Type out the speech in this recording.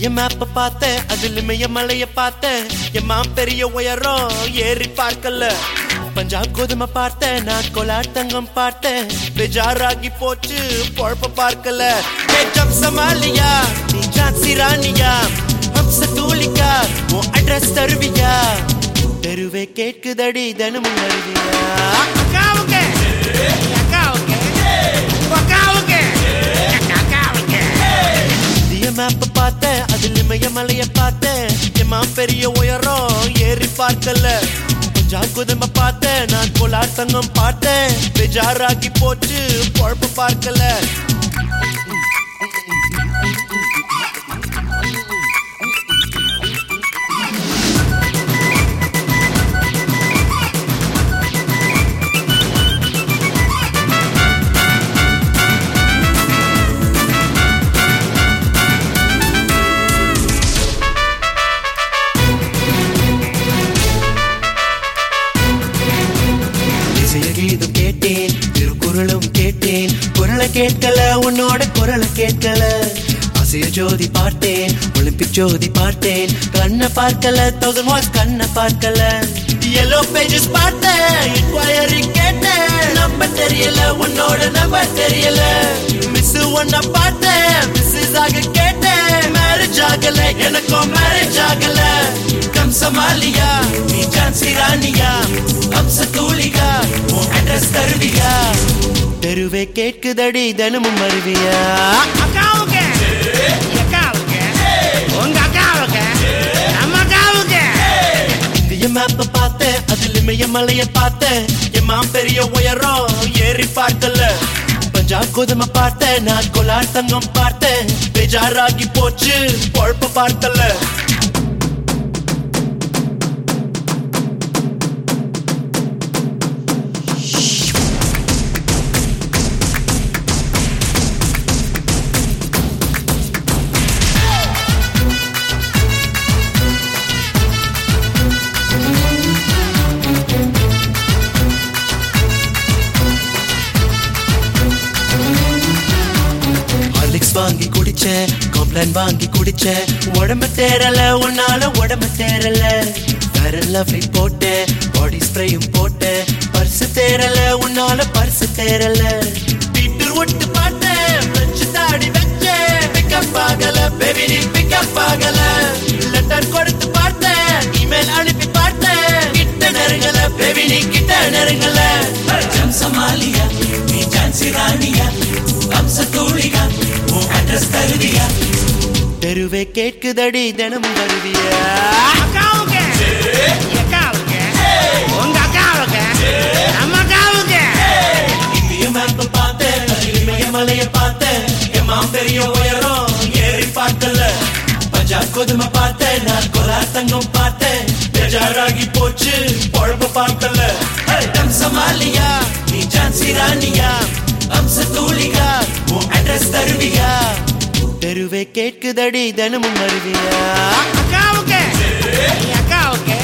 இந்திய மேப்ப பார்த்தேன் அதுல மெய்ய மலைய பார்த்தேன் எம்மா பெரிய உயரம் ஏறி பார்க்கல பஞ்சாப் கோதுமை பார்த்தேன் நான் கோலார் தங்கம் பார்த்தேன் பெஜாராகி போச்சு பொழப்ப பார்க்கல ஜப் சமாலியா நீ ஜான்சி ராணியா ஹம்ச தூளிக்கா உன் அட்ரஸ் தருவியா தெருவே கேட்குதடி தினமும் வருவியா அக்காவுக்கு அக்காவுக்கு அக்காவுக்கு அக்காவுக்கு இந்திய மேப் பார்த்தேன் அதுல மெய்ய மலைய பார்த்தேன் எம்மா பெரிய உயரம் ஏறி பார்க்கல பஞ்சாப் கோதுமை பார்த்தேன் நான் கோலார் தங்கம் பார்த்தேன் பெஜாராகி போச்சு பொழப்பு பார்க்கல இசைய கீதம் கேட்டேன் திருக்குறளும் கேட்டேன் குரலை கேட்கல உன்னோட குரலை கேட்கல அசைய ஜோதி பார்த்தேன் ஒலிம்பிக் ஜோதி பார்த்தேன் கண்ணை பார்க்கல தௌசண்ட் வாட்ஸ் கண்ணை பார்க்கல எல்லோ பேஜஸ் பார்த்தேன் இன்கொயரி கேட்டேன் நம்பர் தெரியல உன்னோட நம்பர் தெரியல மிஸ் ஒன்ன பார்த்தேன் மிஸ்ஸஸ் ஆக கேட்டேன் மேரேஜ் ஆகல எனக்கும் மேரேஜ் ஆகல கம் சமாலியா நீ ஜான்சி ராணியா அம்ச தூளிகா உன் அட்ரஸ் தருவியா தெருவே கேட்குதடி தினமும் வருவியா அக்காவுக்கு அக்காவுக்கு உங்க அக்காவுக்கு நம்ம அக்காவுக்கு இந்திய மேப்ப பார்த்தேன் அதுல மெய்ய மலைய பார்த்தேன் என் மாம் பெரிய உயரம் ஏறி பார்க்கல பஞ்சாப் கோதுமை பார்த்தேன் நான் கோலார் தங்கம் பார்த்தேன் பெஜாராகி போச்சு பொழப்ப பார்க்கல ஹார்லிக்ஸ் வாங்கி குடிச்சேன் காம்ப்ளான் வாங்கி குடிச்சேன் உடம்பு தேரல உன்னால உடம்பு தேரல வேற லவ்லி போட்டேன் பாடி ஸ்ப்ரேயும் போட்டேன் பர்ஸ் தேரல உன்னால பர்ஸ் தேரல பீட்டர் ஒட்டு பார்த்தேன் ஃப்ரெஞ்சு தாடி வச்சேன் பிக்கப் ஆகல பேபி நீ பிக்கப் ஆகல லெட்டர் கொடுத்து பார்த்தேன் இமெயில் அனுப்பி பார்த்தேன் கிட்ட நெருங்கல பேபி நீ கிட்ட நெருங்கல ஜம் சமாலியா நீ ஜான்சி ராணியா அம்ச தூளிகா உன் அட்ரஸ் தருவியா தெருவே கேட்குதடி தினமும் வருவியா அக்காவுக்கு அக்காவுக்கு உங்க அக்காவுக்கு நம்ம அக்காவுக்கு இந்திய மேப்ப பார்த்தேன் இமய மலைய பார்த்தேன் என் மாம் பெரிய உயரம் ஏறி பார்க்கல பஞ்சாப் கோதுமை பார்த்தேன் நான் கோலார் தங்கம் பார்த்தேன் பெஜாராகி போச்சு பொழப்ப பார்க்கல டம் சமாலியா நீ ஜான்சி ராணியா அம்ச தூளிகா உன் அட்ரஸ் தருவியா தெருவே கேட்குதடி தினமும் வருவியா அக்காவுக்கு அக்காவுக்கு